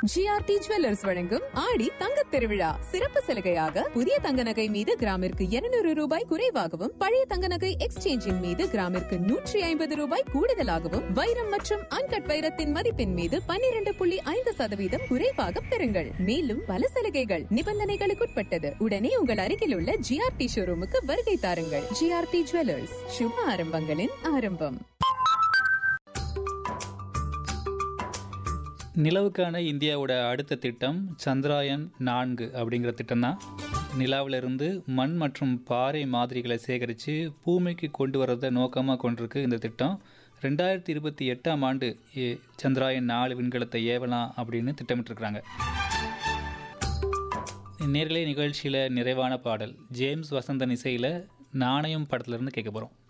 GRT jewellers வழங்கும் ஆடி தங்கத் திருவிழா சிறப்பு சலுகையாக புதிய தங்க நகை மீது கிராமிற்கு 200 ரூபாய் குறைவாகவும் பழைய தங்க நகை எக்ஸ்சேஞ்சின் மீது கிராமிற்கு நூற்றி ஐம்பது ரூபாய் கூடுதலாகவும் வைரம் மற்றும் அன்கட் வைரத்தின் மதிப்பின் மீது 12.5% புள்ளி ஐந்து சதவீதம் குறைவாக பெறுங்கள் மேலும் பல சலுகைகள் நிபந்தனைகளுக்குட்பட்டது உடனே உங்கள் அருகில் உள்ள ஜிஆர்டி ஷோரூமுக்கு வருகை தாருங்கள் ஜிஆர்டி ஜுவல்லர்ஸ் சுப ஆரம்பங்களின் ஆரம்பம் நிலவுக்கான இந்தியாவோட அடுத்த திட்டம் சந்திராயன் நான்கு அப்படிங்கிற திட்டம் தான் நிலாவிலிருந்து மண் மற்றும் பாறை மாதிரிகளை சேகரித்து பூமிக்கு கொண்டு வரதை நோக்கமாக கொண்டிருக்கு இந்த திட்டம் ரெண்டாயிரத்தி இருபத்தி எட்டாம் ஆண்டு இ- சந்திராயன் நாலு விண்கலத்தை ஏவலாம் அப்படின்னு திட்டமிட்டிருக்கிறாங்க நேர்களே நிகழ்ச்சியில் நிறைவான பாடல் ஜேம்ஸ் வசந்தன் இசையில் நாணயம் படத்துலேருந்து கேட்க போகிறோம்